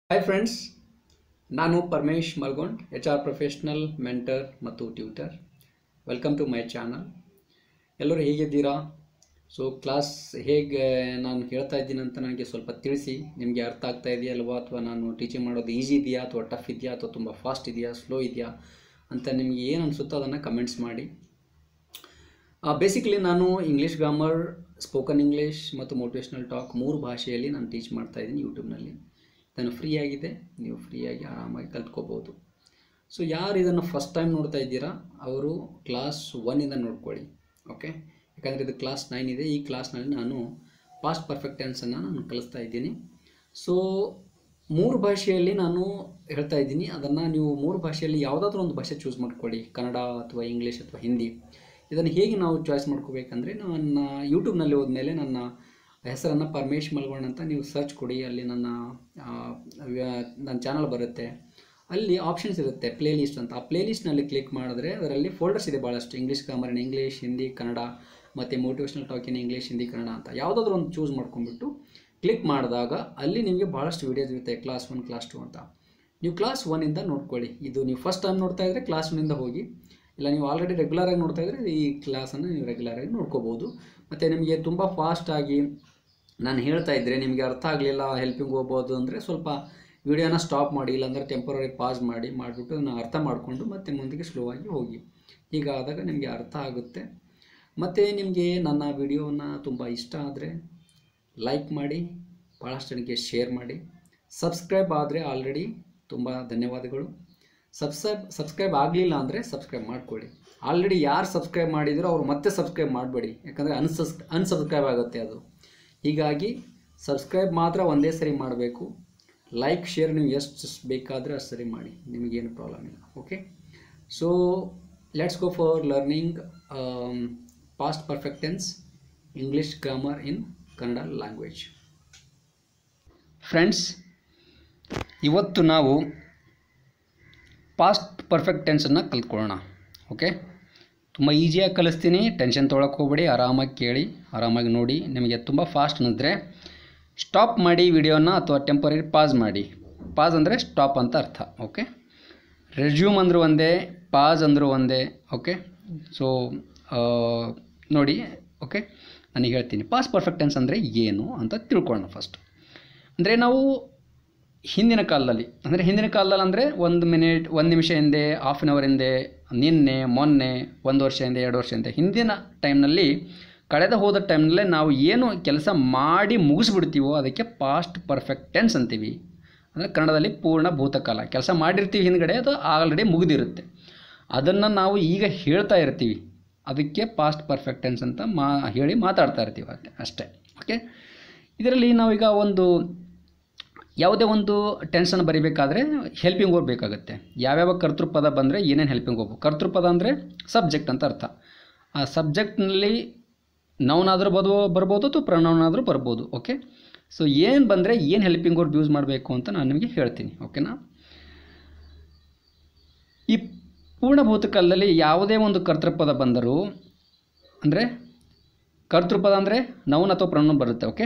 Hi friends ನಾನು Paramesh Malgond H R professional mentor ಮತ್ತು tutor welcome to my channel ಎಲ್ಲರೂ ಹೇಗಿದ್ದೀರಾ ಸೊ ಕ್ಲಾಸ್ ಹೇಗೆ ನಾನು ಹೇಳ್ತಾ ಇದ್ದೀನಿ ಅಂತ ನನಗೆ ಸ್ವಲ್ಪ ತಿಳಿಸಿ ನಿಮಗೆ ಅರ್ಥ ಆಗ್ತಾ ಇದೆಯಾ ಅಲ್ವಾ ಅಥವಾ ನಾನು ಟೀಚಿಂಗ್ ಮಾಡೋದು ಈಸಿ ಇದೆಯಾ ಅಥವಾ ಟಫ್ ಇದೆಯಾ ಅಥವಾ ತುಂಬ ಫಾಸ್ಟ್ ಇದೆಯಾ ಸ್ಲೋ ಇದೆಯಾ ಅಂತ ನಿಮಗೆ ಏನು ಅನಿಸುತ್ತೋ ಅದನ್ನು ಕಮೆಂಟ್ಸ್ ಮಾಡಿ ಬೇಸಿಕಲಿ ನಾನು ಇಂಗ್ಲೀಷ್ ಗ್ರಾಮರ್ ಸ್ಪೋಕನ್ ಇಂಗ್ಲೀಷ್ ಮತ್ತು ಮೋಟಿವೇಶ್ನಲ್ ಟಾಕ್ ಮೂರು ಭಾಷೆಯಲ್ಲಿ ನಾನು ಟೀಚ್ ಮಾಡ್ತಾ ಇದ್ದೀನಿ ಯೂಟ್ಯೂಬ್ನಲ್ಲಿ ಇದನ್ನು ಫ್ರೀ ಆಗಿದೆ ನೀವು ಫ್ರೀಯಾಗಿ ಆರಾಮಾಗಿ ಕಲ್ತ್ಕೋಬೋದು ಸೊ ಯಾರು ಇದನ್ನು ಫಸ್ಟ್ ಟೈಮ್ ನೋಡ್ತಾ ಇದ್ದೀರಾ ಅವರು ಕ್ಲಾಸ್ ಒನ್ನಿಂದ ನೋಡ್ಕೊಳ್ಳಿ ಓಕೆ ಯಾಕಂದರೆ ಇದು ಕ್ಲಾಸ್ ನೈನ್ ಇದೆ ಈ ಕ್ಲಾಸ್ನಲ್ಲಿ ನಾನು ಪಾಸ್ಟ್ ಪರ್ಫೆಕ್ಟ್ ಟೆನ್ಸನ್ನು ನಾನು ಕಲಿಸ್ತಾ ಇದ್ದೀನಿ ಸೊ ಮೂರು ಭಾಷೆಯಲ್ಲಿ ನಾನು ಹೇಳ್ತಾ ಇದ್ದೀನಿ ಅದನ್ನು ನೀವು ಮೂರು ಭಾಷೆಯಲ್ಲಿ ಯಾವುದಾದ್ರೂ ಒಂದು ಭಾಷೆ ಚೂಸ್ ಮಾಡ್ಕೊಳ್ಳಿ ಕನ್ನಡ ಅಥವಾ ಇಂಗ್ಲೀಷ್ ಅಥವಾ ಹಿಂದಿ ಇದನ್ನು ಹೇಗೆ ನಾವು ಚಾಯ್ಸ್ ಮಾಡ್ಕೋಬೇಕಂದ್ರೆ ನನ್ನ ಯೂಟ್ಯೂಬ್ನಲ್ಲಿ ಹೋದ್ಮೇಲೆ ನನ್ನ ಹೆಸರನ್ನು ಪರಮೇಶ್ ಮಲ್ಗೋಣ್ ಅಂತ ನೀವು ಸರ್ಚ್ ಕೊಡಿ ಅಲ್ಲಿ ನನ್ನ ಆ, ವ್ಯ- ನನ್ನ ಚಾನಲ್ ಬರುತ್ತೆ ಅಲ್ಲಿ ಆಪ್ಷನ್ಸ್ ಇರುತ್ತೆ ಪ್ಲೇ ಲಿಸ್ಟ್ ಅಂತ ಆ ಪ್ಲೇ ಲಿಸ್ಟ್ನಲ್ಲಿ ಕ್ಲಿಕ್ ಮಾಡಿದ್ರೆ ಅದರಲ್ಲಿ ಫೋಲ್ಡರ್ಸ್ ಇದೆ ಭಾಳಷ್ಟು English grammar in English Hindi Kannada ಮತ್ತು motivational talk in English Hindi Kannada ಅಂತ ಯಾವುದಾದ್ರೂ ಒಂದು ಚೂಸ್ ಮಾಡ್ಕೊಂಡ್ಬಿಟ್ಟು ಕ್ಲಿಕ್ ಮಾಡಿದಾಗ ಅಲ್ಲಿ ನಿಮಗೆ ಭಾಳಷ್ಟು ವೀಡಿಯೋಸ್ ಇರುತ್ತೆ ಕ್ಲಾಸ್ ಒನ್ ಕ್ಲಾಸ್ ಟು ಅಂತ ನೀವು ಕ್ಲಾಸ್ ಒನ್ನಿಂದ ನೋಡ್ಕೊಳ್ಳಿ ಇದು ನೀವು ಫಸ್ಟ್ ಟೈಮ್ ನೋಡ್ತಾ ಇದ್ದರೆ ಕ್ಲಾಸ್ ಒನ್ನಿಂದ ಹೋಗಿ ಇಲ್ಲ ನೀವು ಆಲ್ರೆಡಿ ರೆಗ್ಯುಲರಾಗಿ ನೋಡ್ತಾ ಇದ್ದರೆ ಈ ಕ್ಲಾಸನ್ನು ನೀವು ರೆಗ್ಯುಲರಾಗಿ ನೋಡ್ಕೋಬೋದು ಮತ್ತು ನಿಮಗೆ ತುಂಬ ಫಾಸ್ಟಾಗಿ ನಾನು ಹೇಳ್ತಾ ಇದ್ದರೆ ನಿಮಗೆ ಅರ್ಥ ಆಗಲಿಲ್ಲ ಹೆಲ್ಪಿಂಗ್ ಹೋಗ್ಬೋದು ಅಂದರೆ ಸ್ವಲ್ಪ ವಿಡಿಯೋನ ಸ್ಟಾಪ್ ಮಾಡಿ ಇಲ್ಲಾಂದರೆ ಟೆಂಪರರಿ ಪಾಸ್ ಮಾಡಿ ಮಾಡಿಬಿಟ್ಟು ನಾನು ಅರ್ಥ ಮಾಡಿಕೊಂಡು ಮತ್ತೆ ಮುಂದಕ್ಕೆ ಸ್ಲೋ ಆಗಿ ಹೋಗಿ ಹೀಗಾದಾಗ ನಿಮಗೆ ಅರ್ಥ ಆಗುತ್ತೆ ಮತ್ತು ನಿಮಗೆ ನನ್ನ ವಿಡಿಯೋನ ತುಂಬ ಇಷ್ಟ ಆದರೆ ಲೈಕ್ ಮಾಡಿ ಭಾಳಷ್ಟು ಜನಕ್ಕೆ ಶೇರ್ ಮಾಡಿ ಸಬ್ಸ್ಕ್ರೈಬ್ ಆದರೆ ಆಲ್ರೆಡಿ ತುಂಬ ಧನ್ಯವಾದಗಳು ಸಬ್ಸ್ಕ್ರೈಬ್ ಸಬ್ಸ್ಕ್ರೈಬ್ ಆಗಲಿಲ್ಲ ಅಂದರೆ ಸಬ್ಸ್ಕ್ರೈಬ್ ಮಾಡ್ಕೊಳ್ಳಿ ಆಲ್ರೆಡಿ ಯಾರು ಸಬ್ಸ್ಕ್ರೈಬ್ ಮಾಡಿದಿರೋ ಅವ್ರು ಮತ್ತೆ ಸಬ್ಸ್ಕ್ರೈಬ್ ಮಾಡಬೇಡಿ ಯಾಕಂದರೆ ಅನ್ಸಸ್ ಅನ್ಸಬ್ಸ್ಕ್ರೈಬ್ ಆಗುತ್ತೆ ಅದು ಹೀಗಾಗಿ ಸಬ್ಸ್ಕ್ರೈಬ್ ಮಾತ್ರ ಒಂದೇ ಸರಿ ಮಾಡಬೇಕು ಲೈಕ್ ಶೇರ್ ನೀವು ಎಷ್ಟು ಬೇಕಾದರೆ ಅಷ್ಟು ಸರಿ ಮಾಡಿ ನಿಮಗೇನು ಪ್ರಾಬ್ಲಮ್ ಇಲ್ಲ okay so let's go for learning past perfect tense English grammar in Kannada language friends ಇವತ್ತು ನಾವು ಪಾಸ್ಟ್ ಪರ್ಫೆಕ್ಟ್ ಟೆನ್ಸನ್ನು ಕಲ್ತ್ಕೊಳ್ಳೋಣ ಓಕೆ ತುಂಬ ಈಸಿಯಾಗಿ ಕಲಿಸ್ತೀನಿ ಟೆನ್ಷನ್ ತೊಗೊಳಕ್ಕೆ ಹೋಗ್ಬೇಡಿ ಆರಾಮಾಗಿ ಕೇಳಿ ಆರಾಮಾಗಿ ನೋಡಿ ನಿಮಗೆ ತುಂಬ ಫಾಸ್ಟ್ ಅನ್ನಿದ್ರೆ ಸ್ಟಾಪ್ ಮಾಡಿ ವಿಡಿಯೋನ ಅಥವಾ ಟೆಂಪರರಿ ಪಾಸ್ ಮಾಡಿ ಪಾಸ್ ಅಂದರೆ ಸ್ಟಾಪ್ ಅಂತ ಅರ್ಥ ಓಕೆ ರೆಸ್ಯೂಮ್ ಅಂದರೂ ಒಂದೇ ಪಾಸ್ ಅಂದರೂ ಒಂದೇ ಓಕೆ ಸೊ ನೋಡಿ ಓಕೆ ನನಗೆ ಹೇಳ್ತೀನಿ ಪಾಸ್ ಪರ್ಫೆಕ್ಟ್ ಟೆನ್ಸ್ ಅಂದರೆ ಏನು ಅಂತ ತಿಳ್ಕೊಳ್ಳೋಣ ಫಸ್ಟ್ ಅಂದರೆ ನಾವು ಹಿಂದಿನ ಕಾಲದಲ್ಲಿ ಅಂದರೆ ಹಿಂದಿನ ಕಾಲದಲ್ಲಿ ಅಂದರೆ ಒಂದು ಮಿನಿಟ್ ಒಂದು ನಿಮಿಷ ಹಿಂದೆ ಹಾಫ್ ಆನ್ ಅವರ್ ಹಿಂದೆ ನಿನ್ನೆ ಮೊನ್ನೆ ಒಂದು ವರ್ಷ ಹಿಂದೆ ಎರಡು ವರ್ಷ ಹಿಂದೆ ಹಿಂದಿನ ಟೈಮ್ನಲ್ಲಿ ಕಳೆದ ಹೋದ ಟೈಮ್ನಲ್ಲೇ ನಾವು ಏನು ಕೆಲಸ ಮಾಡಿ ಮುಗಿಸ್ಬಿಡ್ತೀವೋ ಅದಕ್ಕೆ ಪಾಸ್ಟ್ ಪರ್ಫೆಕ್ಟ್ ಟೆನ್ಸ್ ಅಂತೀವಿ ಅಂದರೆ ಕನ್ನಡದಲ್ಲಿ ಪೂರ್ಣ ಭೂತಕಾಲ ಕೆಲಸ ಮಾಡಿರ್ತೀವಿ ಹಿಂದ್ಗಡೆ ಅದು ಆಲ್ರೆಡಿ ಮುಗಿದಿರುತ್ತೆ ಅದನ್ನು ನಾವು ಈಗ ಹೇಳ್ತಾ ಇರ್ತೀವಿ ಅದಕ್ಕೆ ಪಾಸ್ಟ್ ಪರ್ಫೆಕ್ಟ್ ಟೆನ್ಸ್ ಅಂತ ಮಾ ಹೇಳಿ ಮಾತಾಡ್ತಾ ಇರ್ತೀವಿ ಅಷ್ಟೇ ಅಷ್ಟೇ ಓಕೆ ಇದರಲ್ಲಿ ನಾವೀಗ ಒಂದು ಯಾವುದೇ ಒಂದು ಟೆನ್ಸನ್ನು ಬರಿಬೇಕಾದ್ರೆ ಹೆಲ್ಪಿಂಗ್ ವರ್ಬ್ ಬೇಕಾಗುತ್ತೆ ಯಾವ್ಯಾವ ಕರ್ತೃಪದ ಬಂದರೆ ಏನೇನು ಹೆಲ್ಪಿಂಗ್ ವರ್ಬ್ ಕರ್ತೃಪದ ಅಂದರೆ ಸಬ್ಜೆಕ್ಟ್ ಅಂತ ಅರ್ಥ ಆ ಸಬ್ಜೆಕ್ಟ್ನಲ್ಲಿ ನೌನಾದರೂ ಬದು ಬರ್ಬೋದು ಅಥವಾ ಪ್ರನೌನಾದರೂ ಬರ್ಬೋದು ಓಕೆ ಸೊ ಏನು ಬಂದರೆ ಏನು ಹೆಲ್ಪಿಂಗ್ ವರ್ಬ್ ಯೂಸ್ ಮಾಡಬೇಕು ಅಂತ ನಾನು ನಿಮಗೆ ಹೇಳ್ತೀನಿ ಓಕೆನಾ ಈ ಪೂರ್ಣಭೂತ ಕಾಲದಲ್ಲಿ ಯಾವುದೇ ಒಂದು ಕರ್ತೃಪದ ಬಂದರೂ ಅಂದರೆ ಕರ್ತೃಪದ ಅಂದರೆ ನೌನ್ ಅಥವಾ ಪ್ರನೌನ್ ಬರುತ್ತೆ okay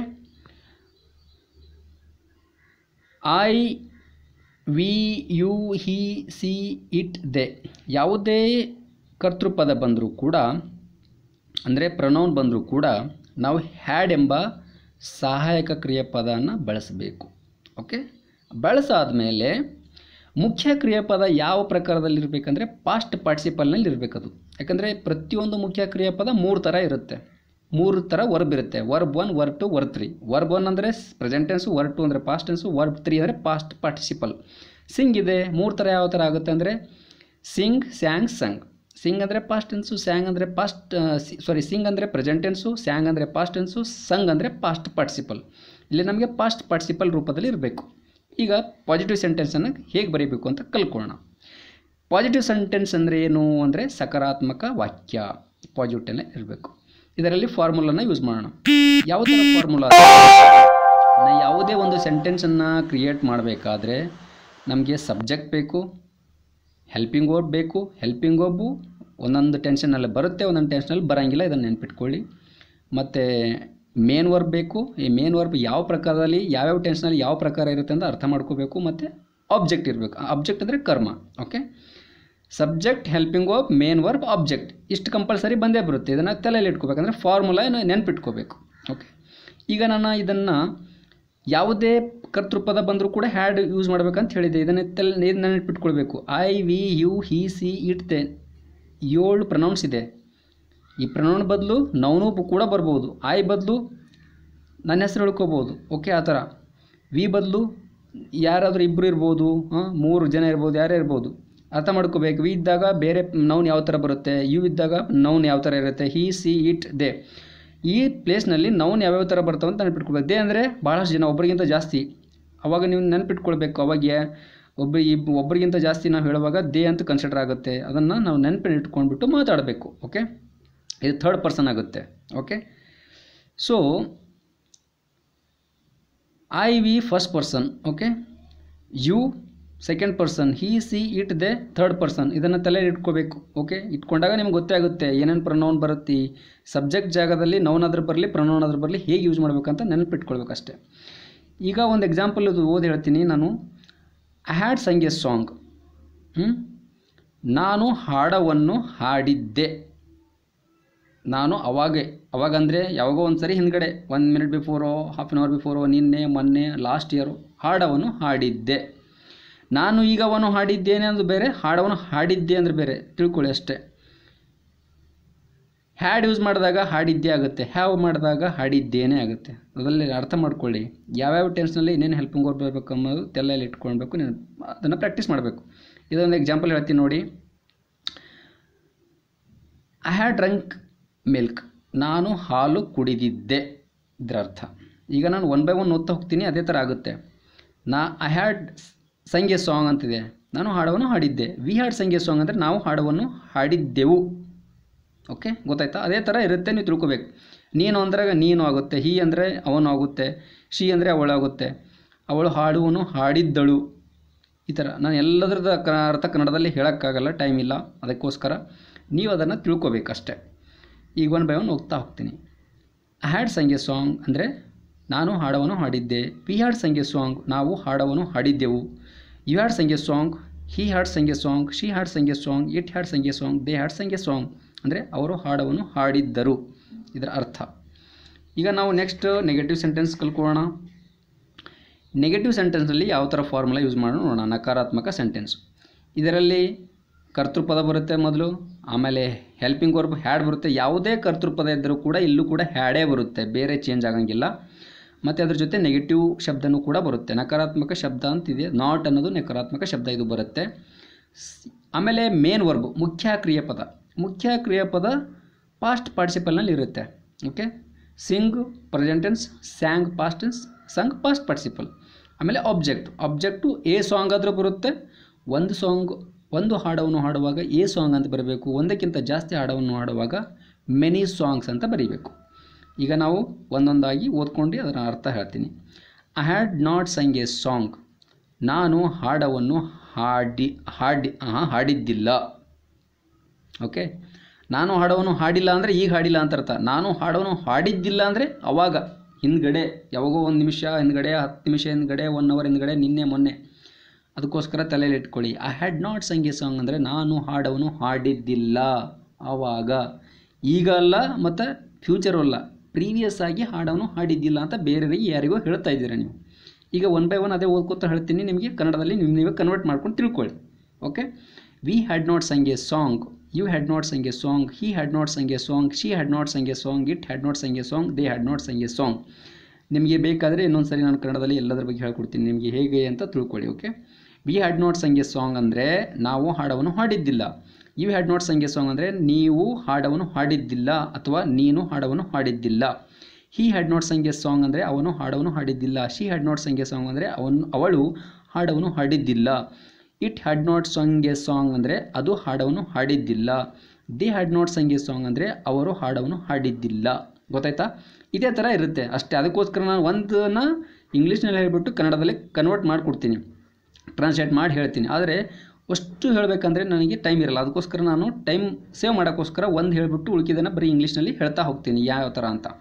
I we you he she it they ಯಾವುದೇ ಕರ್ತೃಪದ ಬಂದರೂ ಕೂಡ ಅಂದರೆ ಪ್ರನೌನ್ ಬಂದರೂ ಕೂಡ ನಾವು ಹ್ಯಾಡ್ ಎಂಬ ಸಹಾಯಕ ಕ್ರಿಯಾಪದನ ಬಳಸಬೇಕು ಓಕೆ ಬಳಸಾದ ಮುಖ್ಯ ಕ್ರಿಯಾಪದ ಯಾವ ಪ್ರಕಾರದಲ್ಲಿರಬೇಕಂದ್ರೆ ಪಾಸ್ಟ್ ಪಾರ್ಟಿಸಿಪಲ್ನಲ್ಲಿ ಇರಬೇಕದು ಯಾಕಂದರೆ ಪ್ರತಿಯೊಂದು ಮುಖ್ಯ ಕ್ರಿಯಾಪದ ಮೂರು ಥರ ಇರುತ್ತೆ ಮೂರು ಥರ ವರ್ಬ್ ಇರುತ್ತೆ verb one verb two verb three verb one ಅಂದರೆ ಪ್ರೆಸೆಂಟ್ ಟೆನ್ಸು ವರ್ಬ್ ಟು ಅಂದರೆ ಪಾಸ್ಟ್ ಟೆನ್ಸು ವರ್ಬ್ ತ್ರೀ ಅಂದರೆ ಪಾಸ್ಟ್ ಪಾರ್ಟಿಸಿಪಲ್ ಸಿಂಗ್ ಇದೆ ಮೂರು ಥರ ಯಾವ ಥರ ಆಗುತ್ತೆ ಅಂದರೆ ಸಿಂಗ್ ಸ್ಯಾಂಗ್ ಸಂಗ್ ಸಿಂಗ್ ಅಂದರೆ ಪಾಸ್ಟ್ ಟೆನ್ಸು ಸ್ಯಾಂಗ್ ಅಂದರೆ ಪಾಸ್ಟ್ ಸಾರಿ ಸಿಂಗ್ ಅಂದರೆ ಪ್ರೆಸೆಂಟ್ ಟೆನ್ಸು ಸ್ಯಾಂಗ್ ಅಂದರೆ ಪಾಸ್ಟ್ ಟೆನ್ಸು ಸಂಗ್ ಅಂದರೆ ಪಾಸ್ಟ್ ಪಾರ್ಟಿಸಿಪಲ್ ಇಲ್ಲಿ ನಮಗೆ ಪಾಸ್ಟ್ ಪಾರ್ಟಿಸಿಪಲ್ ರೂಪದಲ್ಲಿ ಇರಬೇಕು ಈಗ ಪಾಸಿಟಿವ್ ಸೆಂಟೆನ್ಸನ್ನು ಹೇಗೆ ಬರೀಬೇಕು ಅಂತ ಕಲ್ಕೊಳ್ಳೋಣ ಪಾಸಿಟಿವ್ ಸೆಂಟೆನ್ಸ್ ಅಂದರೆ ಏನು ಅಂದರೆ ಸಕಾರಾತ್ಮಕ ವಾಕ್ಯ ಪಾಸಿಟಿವ್ನೇ ಇರಬೇಕು ಇದರಲ್ಲಿ ಫಾರ್ಮುಲಾನ ಯೂಸ್ ಮಾಡೋಣ ಯಾವ ಥರ ಫಾರ್ಮುಲಾ ನಾವು ಯಾವುದೇ ಒಂದು ಸೆಂಟೆನ್ಸನ್ನು ಕ್ರಿಯೇಟ್ ಮಾಡಬೇಕಾದ್ರೆ ನಮಗೆ ಸಬ್ಜೆಕ್ಟ್ ಬೇಕು ಹೆಲ್ಪಿಂಗ್ ವರ್ಬ್ ಬೇಕು ಹೆಲ್ಪಿಂಗ್ ವರ್ಬು ಒಂದೊಂದು ಟೆನ್ಷನಲ್ಲಿ ಬರುತ್ತೆ ಒಂದೊಂದು ಟೆನ್ಷನಲ್ಲಿ ಬರೋಂಗಿಲ್ಲ ಇದನ್ನು ನೆನ್ಪಿಟ್ಕೊಳ್ಳಿ ಮತ್ತು ಮೇನ್ ವರ್ಬ್ ಬೇಕು ಈ ಮೇನ್ ವರ್ಬ್ ಯಾವ ಪ್ರಕಾರದಲ್ಲಿ ಯಾವ್ಯಾವ ಟೆನ್ಸ್ನಲ್ಲಿ ಯಾವ ಪ್ರಕಾರ ಇರುತ್ತೆ ಅಂತ ಅರ್ಥ ಮಾಡ್ಕೋಬೇಕು ಮತ್ತು ಆಬ್ಜೆಕ್ಟ್ ಇರಬೇಕು ಆಬ್ಜೆಕ್ಟ್ ಅಂದರೆ ಕರ್ಮ okay subject helping of main verb object ಇಷ್ಟು ಕಂಪಲ್ಸರಿ ಬಂದೇ ಬರುತ್ತೆ ಇದನ್ನು ತಲೆಯಲ್ಲಿ ಇಟ್ಕೋಬೇಕಂದ್ರೆ ಫಾರ್ಮುಲಾ ನೆನ್ಪಿಟ್ಕೋಬೇಕು ಓಕೆ ಈಗ ನಾನು ಇದನ್ನು ಯಾವುದೇ ಕರ್ತೃಪದ ಬಂದರೂ ಕೂಡ ಹ್ಯಾಡ್ ಯೂಸ್ ಮಾಡ್ಬೇಕಂತ ಹೇಳಿದೆ ಇದನ್ನು ತಲೆ ಇದನ್ನ ನೆನ್ಪಿಟ್ಕೊಳ್ಬೇಕು I we you he she it they ಏಳು ಪ್ರನೌನ್ಸ್ ಇದೆ ಈ ಪ್ರನೌನ್ ಬದಲು ನೌನು ಕೂಡ ಬರ್ಬೋದು ಐ ಬದಲು ನನ್ನ ಹೆಸರು ಹೇಳ್ಕೋಬೋದು ಓಕೆ ಆ ಥರ ವಿ ಬದಲು ಯಾರಾದರೂ ಇಬ್ಬರು ಇರ್ಬೋದು ಹಾಂ ಮೂರು ಜನ ಇರ್ಬೋದು ಯಾರೇ ಇರ್ಬೋದು ಅರ್ಥ ಮಾಡ್ಕೋಬೇಕು ವಿ ಇದ್ದಾಗ ಬೇರೆ ನೌನ್ ಯಾವ ಥರ ಬರುತ್ತೆ ಯು ಇದ್ದಾಗ ನೌನ್ ಯಾವ ಥರ ಇರುತ್ತೆ ಹಿ ಸಿ ಇಟ್ ದೇ ಈ ಪ್ಲೇಸ್ನಲ್ಲಿ ನೌನ್ ಯಾವ್ಯಾವ ಥರ ಬರ್ತಾವೆ ಅಂತ ನೆನಪಿಟ್ಕೊಳ್ಬೇಕು ದೇ ಅಂದರೆ ಭಾಳಷ್ಟು ಜನ ಒಬ್ಬರಿಗಿಂತ ಜಾಸ್ತಿ ಅವಾಗ ನೀವು ನೆನಪಿಟ್ಕೊಳ್ಬೇಕು ಅವಾಗ ಯಾ- ಒಬ್ಬ ಇಬ್ ಒಬ್ಬರಿಗಿಂತ ಜಾಸ್ತಿ ನಾವು ಹೇಳುವಾಗ ದೇ ಅಂತ ಕನ್ಸಿಡರ್ ಆಗುತ್ತೆ ಅದನ್ನು ನಾವು ನೆನಪಿನ ಇಟ್ಕೊಂಡ್ಬಿಟ್ಟು ಮಾತಾಡಬೇಕು ಓಕೆ ಇದು ಥರ್ಡ್ ಪರ್ಸನ್ ಆಗುತ್ತೆ okay so I we first person okay you second person he she it they third person ಇದನ್ನು ತಲೆಯಲ್ಲಿ ಇಟ್ಕೋಬೇಕು ಓಕೆ ಇಟ್ಕೊಂಡಾಗ ನಿಮ್ಗೆ ಗೊತ್ತೇ ಆಗುತ್ತೆ ಏನೇನು ಪ್ರನೌನ್ ಬರುತ್ತೆ ಸಬ್ಜೆಕ್ಟ್ ಜಾಗದಲ್ಲಿ ನೌನ್ ಆದ್ರೂ ಬರಲಿ ಪ್ರನೌನ್ ಆದ್ರೂ ಬರಲಿ ಹೇಗೆ ಯೂಸ್ ಮಾಡ್ಬೇಕಂತ ನೆನಪಿಟ್ಕೊಳ್ಬೇಕು ಅಷ್ಟೇ ಈಗ ಒಂದು ಎಕ್ಸಾಂಪಲ್ ಇದು ಓದಿ ಹೇಳ್ತೀನಿ ನಾನು I had sung a song ನಾನು ಹಾಡವನ್ನು ಹಾಡಿದ್ದೆ ನಾನು ಅವಾಗೆ ಅವಾಗಂದರೆ ಯಾವಾಗೋ ಒಂದು ಸರಿ ಹಿಂದ್ಗಡೆ ಒಂದು minute before half an hour before ನಿನ್ನೆ ಮೊನ್ನೆ ಲಾಸ್ಟ್ ಇಯರು ಹಾಡವನ್ನು ಹಾಡಿದ್ದೆ ನಾನು ಈಗ ಅವನು ಹಾಡಿದ್ದೇನೆ ಅಂದ್ರೆ ಬೇರೆ ಹಾಡವನ್ನು ಹಾಡಿದ್ದೆ ಅಂದ್ರೆ ಬೇರೆ ತಿಳ್ಕೊಳ್ಳಿ ಅಷ್ಟೇ ಹ್ಯಾಡ್ ಯೂಸ್ ಮಾಡಿದಾಗ ಹಾಡಿದ್ದೇ ಆಗುತ್ತೆ ಹ್ಯಾವ್ ಮಾಡಿದಾಗ ಹಾಡಿದ್ದೇನೆ ಆಗುತ್ತೆ ಅದರಲ್ಲಿ ಅರ್ಥ ಮಾಡ್ಕೊಳ್ಳಿ ಯಾವ್ಯಾವ ಟೆನ್ಸ್ನಲ್ಲಿ ಇನ್ನೇನು ಹೆಲ್ಪಿಂಗ್ ವರ್ಬ್ ಬರಬೇಕು ಅನ್ನೋದು ತಲೆಯಲ್ಲಿ ಇಟ್ಕೊಳ್ಬೇಕು ನೀವು ಅದನ್ನು ಪ್ರಾಕ್ಟೀಸ್ ಮಾಡಬೇಕು ಇದೊಂದು ಎಕ್ಸಾಂಪಲ್ ಹೇಳ್ತೀನಿ ನೋಡಿ ಐ ಹ್ಯಾಡ್ ಡ್ರಂಕ್ ಮಿಲ್ಕ್ ನಾನು ಹಾಲು ಕುಡಿದಿದ್ದೆ ಇದರ ಅರ್ಥ ಈಗ ನಾನು ಒನ್ ಬೈ ಒನ್ ಓದ್ತಾ ಹೋಗ್ತೀನಿ ಅದೇ ಥರ ಆಗುತ್ತೆ ನಾ ಐ ಹ್ಯಾಡ್ ಸಂಗೆ ಸಾಂಗ್ ಅಂತಿದೆ ನಾನು ಹಾಡವನ್ನು ಹಾಡಿದ್ದೆ ವಿ ಹ್ಯಾಡ್ ಸಂಗೆ ಸಾಂಗ್ ಅಂದರೆ ನಾವು ಹಾಡವನ್ನು ಹಾಡಿದ್ದೆವು ಓಕೆ ಗೊತ್ತಾಯ್ತಾ ಅದೇ ಥರ ಇರುತ್ತೆ ನೀವು ತಿಳ್ಕೊಬೇಕು ನೀನು ಅಂದಾಗ ನೀನು ಆಗುತ್ತೆ ಹಿ ಅಂದರೆ ಅವನು ಆಗುತ್ತೆ ಶಿ ಅಂದರೆ ಅವಳಾಗುತ್ತೆ ಅವಳು ಹಾಡುವನ್ನು ಹಾಡಿದ್ದಳು ಈ ಥರ ನಾನು ಎಲ್ಲದ್ರದ ಕ ಅರ್ಥ ಕನ್ನಡದಲ್ಲಿ ಹೇಳೋಕ್ಕಾಗಲ್ಲ ಟೈಮ್ ಇಲ್ಲ ಅದಕ್ಕೋಸ್ಕರ ನೀವು ಅದನ್ನು ತಿಳ್ಕೊಬೇಕಷ್ಟೆ ಈಗ ಒನ್ ಬೈ ಒನ್ ಹೋಗ್ತಾ ಹೋಗ್ತೀನಿ ಐ ಹ್ಯಾಡ್ ಸಂಗೆ ಸಾಂಗ್ ಅಂದರೆ ನಾನು ಹಾಡವನ್ನು ಹಾಡಿದ್ದೆ ವಿ ಹ್ಯಾಡ್ ಸಂಗೆ ಸಾಂಗ್ ನಾವು ಹಾಡವನ್ನು ಹಾಡಿದ್ದೆವು you had sung song he had sung song she had sung song it had sung song they had sung song ಅಂದರೆ ಅವರು ಹಾಡವನ್ನು ಹಾಡಿದ್ದರು ಇದರ ಅರ್ಥ ಈಗ ನಾವು ನೆಕ್ಸ್ಟ್ ನೆಗೆಟಿವ್ ಸೆಂಟೆನ್ಸ್ ಕಲ್ಕೊಳ್ಳೋಣ ನೆಗೆಟಿವ್ ಸೆಂಟೆನ್ಸಲ್ಲಿ ಯಾವ ಥರ ಫಾರ್ಮುಲಾ ಯೂಸ್ ಮಾಡೋಣ ನೋಡೋಣ ನಕಾರಾತ್ಮಕ ಸೆಂಟೆನ್ಸ್ ಇದರಲ್ಲಿ ಕರ್ತೃಪದ ಬರುತ್ತೆ ಮೊದಲು ಆಮೇಲೆ ಹೆಲ್ಪಿಂಗ್ ವರ್ಬ್ ಹ್ಯಾಡ್ ಬರುತ್ತೆ ಯಾವುದೇ ಕರ್ತೃಪದ ಇದ್ದರೂ ಕೂಡ ಇಲ್ಲೂ ಕೂಡ ಹ್ಯಾಡೇ ಬರುತ್ತೆ ಬೇರೆ ಚೇಂಜ್ ಆಗಂಗಿಲ್ಲ ಮತ್ತು ಅದ್ರ ಜೊತೆ ನೆಗೆಟಿವ್ ಶಬ್ದನೂ ಕೂಡ ಬರುತ್ತೆ ನಕಾರಾತ್ಮಕ ಶಬ್ದ ಅಂತಿದೆ ನಾಟ್ ಅನ್ನೋದು ನಕಾರಾತ್ಮಕ ಶಬ್ದ ಇದು ಬರುತ್ತೆ ಸ್- ಆಮೇಲೆ ಮೇನ್ ವರ್ಬ್ ಮುಖ್ಯ ಕ್ರಿಯಾಪದ ಮುಖ್ಯ ಕ್ರಿಯಾಪದ ಪಾಸ್ಟ್ ಪಾರ್ಟಿಸಿಪಲ್ನಲ್ಲಿ ಇರುತ್ತೆ okay sing present tense sang past tense sung past participle ಆಮೇಲೆ ಆಬ್ಜೆಕ್ಟ್ ಆಬ್ಜೆಕ್ಟು ಎ ಸಾಂಗ್ ಆದರೂ ಬರುತ್ತೆ ಒಂದು ಸಾಂಗ್ ಒಂದು ಹಾಡವನ್ನು ಹಾಡುವಾಗ ಎ ಸಾಂಗ್ ಅಂತ ಬರಬೇಕು ಒಂದಕ್ಕಿಂತ ಜಾಸ್ತಿ ಹಾಡವನ್ನು ಹಾಡುವಾಗ ಮೆನಿ ಸಾಂಗ್ಸ್ ಅಂತ ಬರೀಬೇಕು ಈಗ ನಾವು ಒಂದೊಂದಾಗಿ ಓದ್ಕೊಂಡು ಅದರ ಅರ್ಥ ಹೇಳ್ತೀನಿ I had not sung a song ನಾನು ಹಾಡವನ್ನು ಹಾಡಿ ಹಾಡಿ ಆ, ಹಾಡಿದ್ದಿಲ್ಲ ಓಕೆ ನಾನು ಹಾಡವನ್ನು ಹಾಡಿಲ್ಲ ಅಂದರೆ ಈಗ ಹಾಡಿಲ್ಲ ಅಂತ ಅರ್ಥ ನಾನು ಹಾಡವನ್ನು ಹಾಡಿದ್ದಿಲ್ಲ ಅಂದರೆ ಅವಾಗ ಹಿಂದ್ಗಡೆ ಯಾವಾಗೋ ಒಂದು ನಿಮಿಷ ಹಿಂದ್ಗಡೆ ಹತ್ತು ನಿಮಿಷ ಹಿಂದ್ಗಡೆ ಒನ್ ಅವರ್ ಹಿಂದ್ಗಡೆ ನಿನ್ನೆ ಮೊನ್ನೆ ಅದಕ್ಕೋಸ್ಕರ ತಲೆಯಲ್ಲಿ ಇಟ್ಕೊಳ್ಳಿ I had not sung a song ಅಂದರೆ ನಾನು ಹಾಡವನ್ನು ಹಾಡಿದ್ದಿಲ್ಲ ಆವಾಗ ಈಗ ಅಲ್ಲ ಮತ್ತು ಫ್ಯೂಚರು ಅಲ್ಲ ಪ್ರೀವಿಯಸ್ ಆಗಿ ಹಾಡವನ್ನು ಹಾಡಿದ್ದಿಲ್ಲ ಅಂತ ಬೇರೆಯವರಿಗೆ ಯಾರಿಗೋ ಹೇಳ್ತಾ ಇದ್ದೀರಾ ನೀವು ಈಗ ಒನ್ ಬೈ ಒನ್ ಅದೇ ಓದ್ಕೊತಾ ಹೇಳ್ತೀನಿ ನಿಮಗೆ ಕನ್ನಡದಲ್ಲಿ ನೀವು ನೀವೇ ಕನ್ವರ್ಟ್ ಮಾಡ್ಕೊಂಡು ತಿಳ್ಕೊಳ್ಳಿ okay we had not sung a song you had not sung a song he had not sung a song she had not sung a song it had not sung a song they had not sung a song ನಿಮಗೆ ಬೇಕಾದರೆ ಇನ್ನೊಂದು ಸರಿ ನಾನು ಕನ್ನಡದಲ್ಲಿ ಎಲ್ಲದರ ಬಗ್ಗೆ ಹೇಳ್ಕೊಡ್ತೀನಿ ನಿಮಗೆ ಹೇಗೆ ಅಂತ ತಿಳ್ಕೊಳ್ಳಿ okay we had not sung a song ಅಂದರೆ ನಾವು ಹಾಡವನ್ನು ಹಾಡಿದ್ದಿಲ್ಲ you had not sung a song ಅಂದರೆ ನೀವು ಹಾಡವನ್ನು ಹಾಡಿದ್ದಿಲ್ಲ ಅಥವಾ ನೀನು ಹಾಡವನ್ನು ಹಾಡಿದ್ದಿಲ್ಲ he had not sung a song ಅಂದರೆ ಅವನು ಹಾಡವನ್ನು ಹಾಡಿದ್ದಿಲ್ಲ she had not sung a song ಅಂದರೆ ಅವನು ಅವಳು ಹಾಡವನ್ನು ಹಾಡಿದ್ದಿಲ್ಲ it had not sung a song ಅಂದರೆ ಅದು ಹಾಡವನ್ನು ಹಾಡಿದ್ದಿಲ್ಲ they had not sung a song ಅಂದರೆ ಅವರು ಹಾಡವನ್ನು ಹಾಡಿದ್ದಿಲ್ಲ ಗೊತ್ತಾಯ್ತಾ ಇದೇ ಥರ ಇರುತ್ತೆ ಅಷ್ಟೇ ಅದಕ್ಕೋಸ್ಕರ ನಾನು ಒಂದನ್ನ ಇಂಗ್ಲೀಷ್ನಲ್ಲಿ ಹೇಳಿಬಿಟ್ಟು ಕನ್ನಡದಲ್ಲಿ ಕನ್ವರ್ಟ್ ಮಾಡಿಕೊಡ್ತೀನಿ ಟ್ರಾನ್ಸ್ಲೇಟ್ ಮಾಡಿ ಹೇಳ್ತೀನಿ ಆದರೆ ಅಷ್ಟು ಹೇಳಬೇಕಂದ್ರೆ ನನಗೆ ಟೈಮ್ ಇರಲ್ಲ ಅದಕ್ಕೋಸ್ಕರ ನಾನು ಟೈಮ್ ಸೇವ್ ಮಾಡೋಕ್ಕೋಸ್ಕರ ಒಂದು ಹೇಳಿಬಿಟ್ಟು ಉಳ್ಕಿದ್ದನ್ನು ಬರೀ ಇಂಗ್ಲೀಷ್ನಲ್ಲಿ ಹೇಳ್ತಾ ಹೋಗ್ತೀನಿ ಯಾವ ಥರ ಅಂತ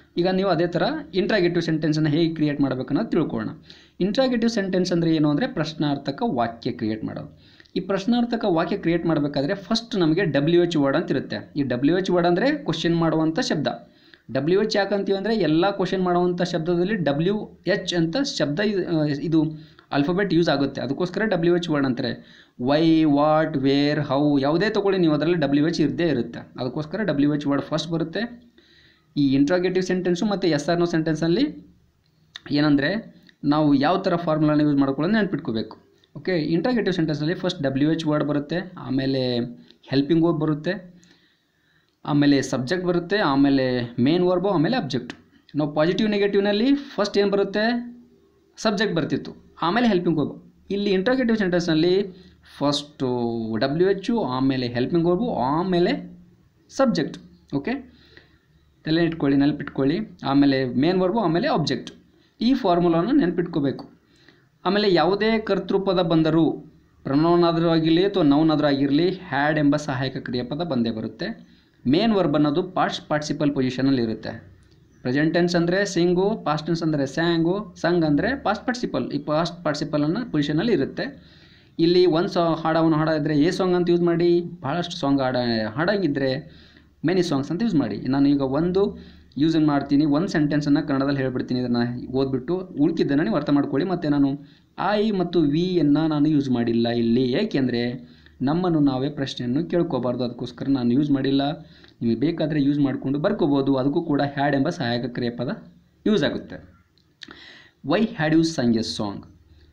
ಈಗ ನೀವು ಅದೇ ಥರ ಇಂಟ್ರಾಗೇಟಿವ್ ಸೆಂಟೆನ್ಸನ್ನು ಹೇಗೆ ಕ್ರಿಯೇಟ್ ಮಾಡಬೇಕನ್ನೋದು ತಿಳ್ಕೊಳ್ಳೋಣ ಇಂಟ್ರಾಗೇಟಿವ್ ಸೆಂಟೆನ್ಸ್ ಅಂದರೆ ಏನು ಅಂದರೆ ಪ್ರಶ್ನಾರ್ಥಕ ವಾಕ್ಯ ಕ್ರಿಯೇಟ್ ಮಾಡೋದು ಈ ಪ್ರಶ್ನಾರ್ಥಕ ವಾಕ್ಯ ಕ್ರಿಯೇಟ್ ಮಾಡಬೇಕಾದ್ರೆ ಫಸ್ಟ್ ನಮಗೆ ಡಬ್ಲ್ಯೂ ಎಚ್ ವರ್ಡ್ ಅಂತ ಇರುತ್ತೆ ಈ ಡಬ್ಲ್ಯೂ ಎಚ್ ವರ್ಡ್ ಅಂದರೆ ಕ್ವಶನ್ ಮಾಡುವಂಥ ಶಬ್ದ ಡಬ್ಲ್ಯೂ ಎಚ್ ಯಾಕಂತೀವಿ ಅಂದರೆ ಎಲ್ಲ ಕ್ವಶನ್ ಮಾಡುವಂಥ ಶಬ್ದದಲ್ಲಿ ಡಬ್ಲ್ಯೂ ಎಚ್ ಅಂತ ಶಬ್ದ ಇದು, ಆ, ಇದು ಆಲ್ಫಾಬೆಟ್ ಯೂಸ್ ಆಗುತ್ತೆ ಅದಕ್ಕೋಸ್ಕರ ಡಬ್ಲ್ಯೂ ಎಚ್ ವರ್ಡ್ ಅಂತಾರೆ ವೈ ವಾಟ್ ವೇರ್ ಹೌ ಯಾವುದೇ ತೊಗೊಳ್ಳಿ ನೀವು ಅದರಲ್ಲಿ ಡಬ್ಲ್ಯೂ ಎಚ್ ಇದ್ದೇ ಇರುತ್ತೆ ಅದಕ್ಕೋಸ್ಕರ ಡಬ್ಲ್ಯೂ ಎಚ್ ವರ್ಡ್ ಫಸ್ಟ್ ಬರುತ್ತೆ ಈ ಇಂಟ್ರಾಗೇಟಿವ್ ಸೆಂಟೆನ್ಸು ಮತ್ತು ಎಸ್ ಆರ್ ನೋ ಸೆಂಟೆನ್ಸಲ್ಲಿ ಏನಂದರೆ ನಾವು ಯಾವ ಥರ ಫಾರ್ಮುಲಾನ ಯೂಸ್ ಮಾಡ್ಕೊಳ್ಳೋದು ನೆನ್ಪಿಟ್ಕೋಬೇಕು ಓಕೆ ಇಂಟ್ರಾಗೇಟಿವ್ ಸೆಂಟೆನ್ಸಲ್ಲಿ ಫಸ್ಟ್ ಡಬ್ಲ್ಯೂ ಎಚ್ ವರ್ಡ್ ಬರುತ್ತೆ ಆಮೇಲೆ ಹೆಲ್ಪಿಂಗ್ ವರ್ಬ್ ಬರುತ್ತೆ ಆಮೇಲೆ ಸಬ್ಜೆಕ್ಟ್ ಬರುತ್ತೆ ಆಮೇಲೆ ಮೇನ್ ವರ್ಬು ಆಮೇಲೆ ಅಬ್ಜೆಕ್ಟ್ ನಾವು ಪಾಸಿಟಿವ್ ನೆಗೆಟಿವ್ನಲ್ಲಿ ಫಸ್ಟ್ ಏನು ಬರುತ್ತೆ ಸಬ್ಜೆಕ್ಟ್ ಬರ್ತಿತ್ತು ಆಮೇಲೆ ಹೆಲ್ಪಿಂಗ್ ವರ್ಬ್ ಇಲ್ಲಿ ಇಂಟ್ರಾಗೇಟಿವ್ ಸೆಂಟೆನ್ಸ್ನಲ್ಲಿ ಫಸ್ಟು ಡಬ್ಲ್ಯೂ ಎಚ್ಚು ಆಮೇಲೆ ಹೆಲ್ಪಿಂಗ್ ವರ್ಬು ಆಮೇಲೆ ಸಬ್ಜೆಕ್ಟ್ ಓಕೆ ತಲೆ ಇಟ್ಕೊಳ್ಳಿ ನೆನಪಿಟ್ಕೊಳ್ಳಿ ಆಮೇಲೆ ಮೇನ್ ವರ್ಬು ಆಮೇಲೆ ಆಬ್ಜೆಕ್ಟ್ ಈ ಫಾರ್ಮುಲಾನ ನೆನಪಿಟ್ಕೋಬೇಕು ಆಮೇಲೆ ಯಾವುದೇ ಕರ್ತೃಪದ ಬಂದರೂ ಪ್ರನೌನ್ ಆದರೂ ಆಗಿರಲಿ ಅಥವಾ ನೌನ್ ಆದರೂ ಆಗಿರಲಿ ಹ್ಯಾಡ್ ಎಂಬ ಸಹಾಯಕ ಕ್ರಿಯಾಪದ ಬಂದೇ ಬರುತ್ತೆ ಮೇನ್ ವರ್ಬ್ ಅನ್ನೋದು ಪಾಸ್ಟ್ ಪಾರ್ಟಿಸಿಪಲ್ ಪೊಸಿಷನಲ್ಲಿ ಇರುತ್ತೆ ಪ್ರೆಸೆಂಟ್ ಟೆನ್ಸ್ ಅಂದರೆ ಸಿಂಗು ಪಾಸ್ಟ್ ಟೆನ್ಸ್ ಅಂದರೆ ಸ್ಯಾಂಗು ಸಂಗ್ ಅಂದರೆ ಪಾಸ್ಟ್ ಪಾರ್ಟಿಸಿಪಲ್ ಈ ಪಾಸ್ಟ್ ಪಾರ್ಟಿಸಿಪಲನ್ನು ಪೊಸಿಷನಲ್ಲಿ ಇರುತ್ತೆ ಇಲ್ಲಿ ಒಂದು ಸಾ ಹಾಡವನ್ನು ಹಾಡಿದ್ರೆ ಎ ಸಾಂಗ್ ಅಂತ ಯೂಸ್ ಮಾಡಿ ಭಾಳಷ್ಟು ಸಾಂಗ್ ಹಾಡ ಹಾಡಂಗಿದ್ರೆ ಮೆನಿ ಸಾಂಗ್ಸ್ ಅಂತ ಯೂಸ್ ಮಾಡಿ ನಾನು ಈಗ ಒಂದು ಯೂಸ್ ಮಾಡ್ತೀನಿ ಒಂದು ಸೆಂಟೆನ್ಸನ್ನು ಕನ್ನಡದಲ್ಲಿ ಹೇಳ್ಬಿಡ್ತೀನಿ ಇದನ್ನು ಓದ್ಬಿಟ್ಟು ಉಳ್ಕಿದ್ದನ್ನು ನೀವು ಅರ್ಥ ಮಾಡ್ಕೊಳ್ಳಿ ಮತ್ತು ನಾನು ಐ ಮತ್ತು ವಿಯನ್ನು ನಾನು ಯೂಸ್ ಮಾಡಿಲ್ಲ ಇಲ್ಲಿ ಏಕೆಂದರೆ ನಮ್ಮನ್ನು ನಾವೇ ಪ್ರಶ್ನೆಯನ್ನು ಕೇಳ್ಕೋಬಾರ್ದು ಅದಕ್ಕೋಸ್ಕರ ನಾನು ಯೂಸ್ ಮಾಡಿಲ್ಲ ನಿಮಗೆ ಬೇಕಾದರೆ ಯೂಸ್ ಮಾಡಿಕೊಂಡು ಬರ್ಕೋಬೋದು ಅದಕ್ಕೂ ಕೂಡ ಹ್ಯಾಡ್ ಎಂಬ ಸಹಾಯಕ ಕ್ರಿಯಾಪದ ಯೂಸ್ ಆಗುತ್ತೆ why had use sung a song